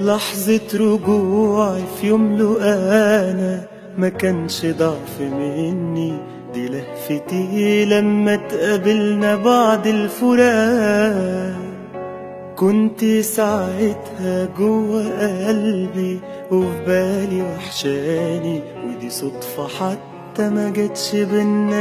لحظة رجوعي في يوم لقانا ما كانش ضعف مني دي لهفتي لما اتقابلنا بعد الفراق كنت ساعتها جوا قلبي وفي بالي وحشاني ودي صدفة حتى ما جتش بينا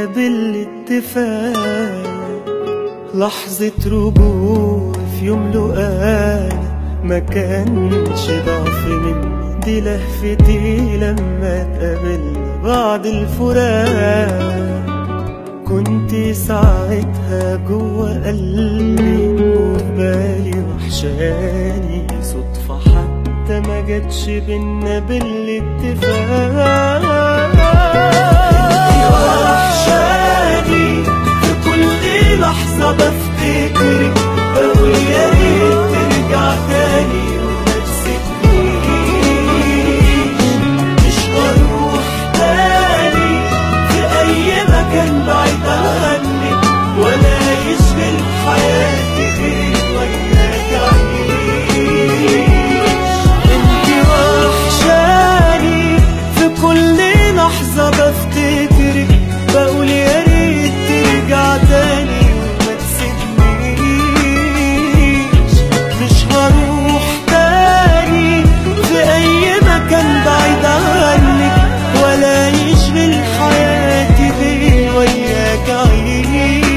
بالاتفاق لحظة رجوع في يوم لقانا ما كانش ضعف مني دي لهفتي لما اتقابلنا بعد الفراق كنت ساعتها جوا قلبي وفي بالي وحشاني صدفة حتى ما جاتش بينا بالاتفاق وحشاني في كل لحظة بفتكرك بقول يا ريت ترجع تاني وما تسيبنيش مش هروح تاني في أي مكان بعيد عنك ولا يشغل حياتي غير وياك عيش انتي وحشاني في كل لحظة بفتكرك بقول يا ريت ترجع تاني وما تسيبنيش مش هروح تاني في أي مكان بعيد عنك ولا يشغل حياتي غير وياك عيش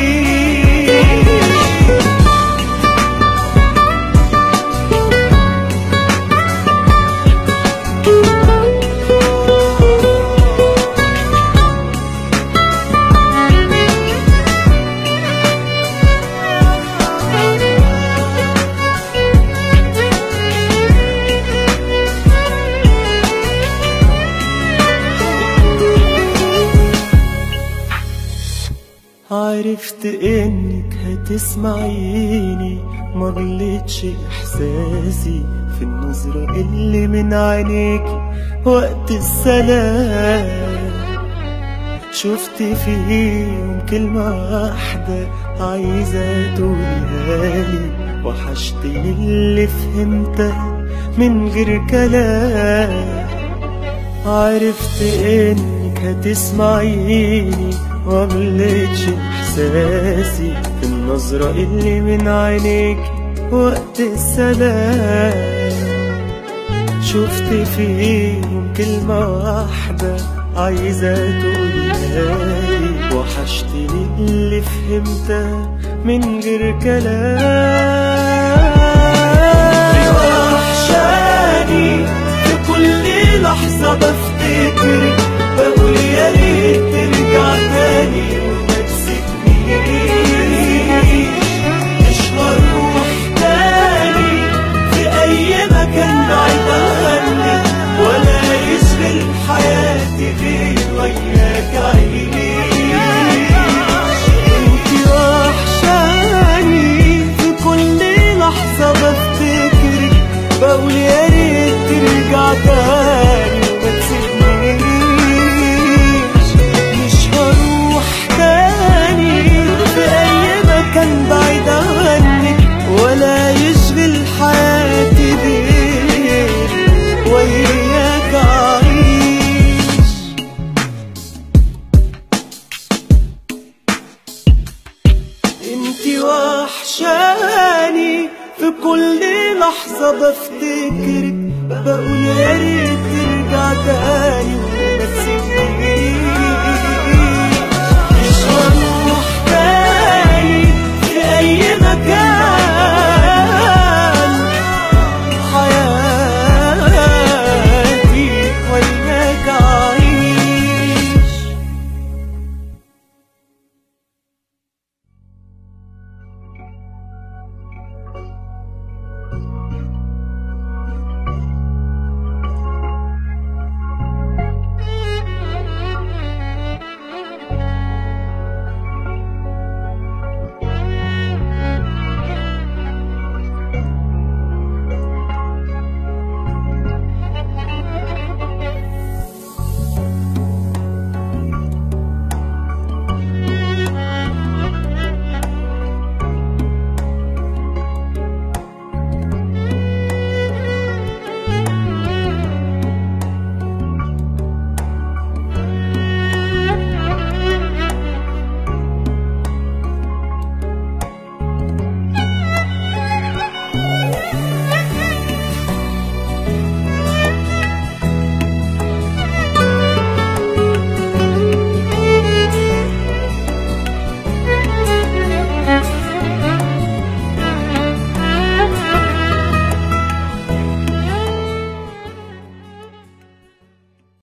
عرفت انك هتسمعيني ما غلطش احساسي في النظرة اللي من عينيك وقت السلام شفت فيهم كلمة واحدة عايزة تقولها لي وحشتني اللي فهمتها من غير كلام عرفت انك هتسمعيني ومغلقتش احساسي في النظرة اللي من عينيك وقت السلام شفت فيهم كلمة واحدة عايزة تقولها لي وحشتني اللي فهمتها من غير كلام وحشاني في كل لحظة بفتكرك بقول يا ريت ترجع تاني